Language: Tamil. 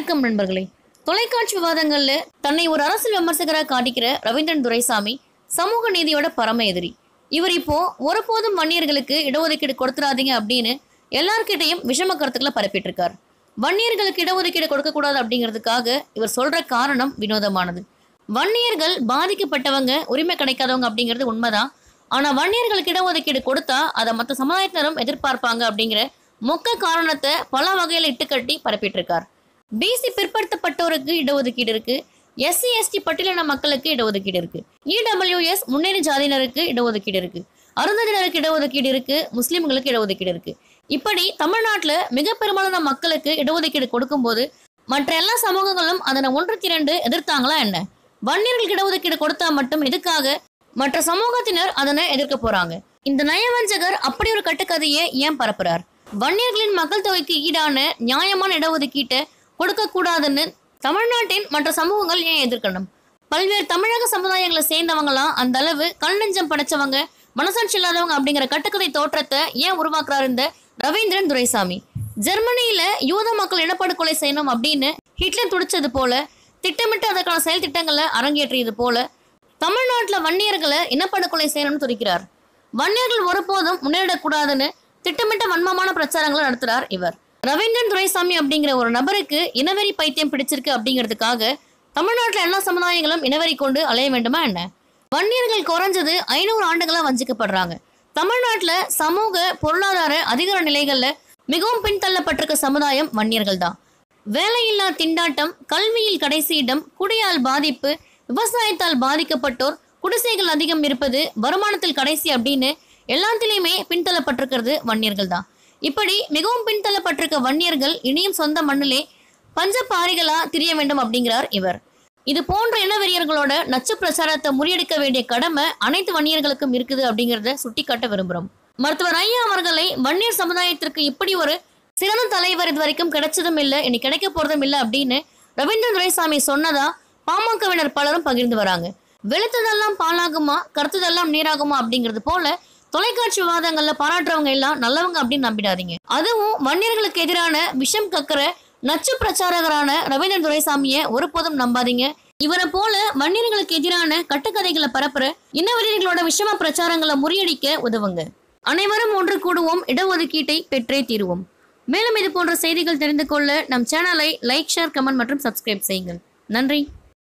வணக்கம் நண்பர்களே தொலைக்காட்சி விவாதங்கள்ல தன்னை ஒரு அரசியல் விமர்சகராக காட்டிக்கிற ரவீந்திரன் துரைசாமி சமூக நீதியோட பரம எதிரி இவர் இப்போ ஒருபோதும் வன்னியர்களுக்கு இடஒதுக்கீடு கொடுத்துடாதீங்க அப்படின்னு எல்லார்கிட்டையும் விஷம கருத்துக்களை பரப்பிட்டு இருக்கார் வன்னியர்களுக்கு இடஒதுக்கீடு கொடுக்கக்கூடாது அப்படிங்கிறதுக்காக இவர் சொல்ற காரணம் வினோதமானது வன்னியர்கள் பாதிக்கப்பட்டவங்க உரிமை கிடைக்காதவங்க அப்படிங்கிறது உண்மைதான் ஆனா வன்னியர்களுக்கு இடஒதுக்கீடு கொடுத்தா அதை மற்ற சமுதாயத்தினரும் எதிர்பார்ப்பாங்க அப்படிங்கிற மொக்க காரணத்தை பல வகையில இட்டுக்கட்டி பரப்பிட்டு இருக்கார் பிசி பிற்படுத்தப்பட்டோருக்கு இடஒதுக்கீடு இருக்கு எஸ்சி எஸ்டி பட்டியலின மக்களுக்கு இடஒதுக்கீடு இருக்கு இடபிள்யூஎஸ் முன்னேறி ஜாதியினருக்கு இடஒதுக்கீடு இருக்கு அருந்ததினருக்கு இடஒதுக்கீடு இருக்கு முஸ்லிம்களுக்கு இடஒதுக்கீடு இருக்கு இப்படி தமிழ்நாட்டுல மிக பெரும்பாலான மக்களுக்கு இடஒதுக்கீடு கொடுக்கும்போது மற்ற எல்லா சமூகங்களும் அதனை ஒன்று திரண்டு எதிர்த்தாங்களா என்ன வன்னியர்களுக்கு இடஒதுக்கீடு கொடுத்தா மட்டும் எதுக்காக மற்ற சமூகத்தினர் அதனை எதிர்க்க போறாங்க இந்த நயவஞ்சகர் அப்படி ஒரு கட்டுக்கதையை ஏன் பரப்புறார் வன்னியர்களின் மக்கள் தொகைக்கு ஈடான நியாயமான இடஒதுக்கீட்டை கொடுக்க கூடாதுன்னு தமிழ்நாட்டின் மற்ற சமூகங்கள் ஏன் எதிர்க்கணும் பல்வேறு தமிழக சமுதாயங்களை சேர்ந்தவங்களாம் அந்த அளவு கல் நெஞ்சம் படைச்சவங்க மனசாட்சி இல்லாதவங்க அப்படிங்கிற கட்டுக்கதை தோற்றத்தை ஏன் உருவாக்குறாரு இந்த ரவீந்திரன் துரைசாமி ஜெர்மனியில யூத மக்கள் இனப்படுகொலை செய்யணும் அப்படின்னு ஹிட்லர் துடிச்சது போல திட்டமிட்டு அதற்கான செயல் திட்டங்களை அரங்கேற்றியது போல தமிழ்நாட்டில் வன்னியர்களை இனப்படுகொலை செய்யணும்னு துடிக்கிறார் வன்னியர்கள் ஒருபோதும் முன்னேறிடக்கூடாதுன்னு திட்டமிட்ட வன்மமான பிரச்சாரங்களை நடத்துறார் இவர் ரவீந்திரன் துரைசாமி அப்படிங்கிற ஒரு நபருக்கு இனவெறி பைத்தியம் பிடிச்சிருக்கு அப்படிங்கிறதுக்காக தமிழ்நாட்டில் எல்லா சமுதாயங்களும் இனவெறி கொண்டு அலைய வேண்டுமா என்ன வன்னியர்கள் குறைஞ்சது ஐநூறு ஆண்டுகளா வஞ்சிக்கப்படுறாங்க தமிழ்நாட்டில் சமூக பொருளாதார அதிகார நிலைகள்ல மிகவும் பின்தள்ளப்பட்டிருக்க சமுதாயம் வன்னியர்கள் தான் வேலையில்லா திண்டாட்டம் கல்வியில் கடைசி இடம் குடியால் பாதிப்பு விவசாயத்தால் பாதிக்கப்பட்டோர் குடிசைகள் அதிகம் இருப்பது வருமானத்தில் கடைசி அப்படின்னு எல்லாத்திலையுமே பின்தள்ளப்பட்டிருக்கிறது வன்னியர்கள் தான் இப்படி மிகவும் பின்தள்ளப்பட்டிருக்க வன்னியர்கள் இனியும் சொந்த மண்ணிலே பஞ்சப்பாரிகளா திரிய வேண்டும் அப்படிங்கிறார் இவர் இது போன்ற இனவெறியர்களோட நச்சு பிரச்சாரத்தை முறியடிக்க வேண்டிய கடமை அனைத்து வன்னியர்களுக்கும் இருக்குது அப்படிங்கிறத சுட்டிக்காட்ட விரும்புகிறோம் மருத்துவர் ஐயா அவர்களை வன்னியர் சமுதாயத்திற்கு இப்படி ஒரு சிறந்த தலைவர் இது வரைக்கும் கிடைச்சதும் இல்லை இனி கிடைக்க போறதும் இல்லை அப்படின்னு ரவீந்திர துரைசாமி சொன்னதா பாமகவினர் பலரும் பகிர்ந்து வராங்க வெளுத்ததெல்லாம் பாலாகுமா கருத்ததெல்லாம் நீராகுமா அப்படிங்கிறது போல தொலைக்காட்சி விவாதங்கள்ல பாராட்டுறவங்க எல்லாம் நல்லவங்க அப்படின்னு நம்பிடாதீங்க அதுவும் வன்னியர்களுக்கு எதிரான விஷம் கக்கிற நச்சு பிரச்சாரகரான ரவீந்திர துரைசாமியை ஒருபோதும் நம்பாதீங்க இவரை போல வன்னியர்களுக்கு எதிரான கட்டுக்கதைகளை பரப்புற இன்னவரியர்களோட விஷம பிரச்சாரங்களை முறியடிக்க உதவுங்க அனைவரும் ஒன்று கூடுவோம் இடஒதுக்கீட்டை பெற்றே தீருவோம் மேலும் இது போன்ற செய்திகள் தெரிந்து கொள்ள நம் சேனலை லைக் ஷேர் கமெண்ட் மற்றும் சப்ஸ்கிரைப் செய்யுங்கள் நன்றி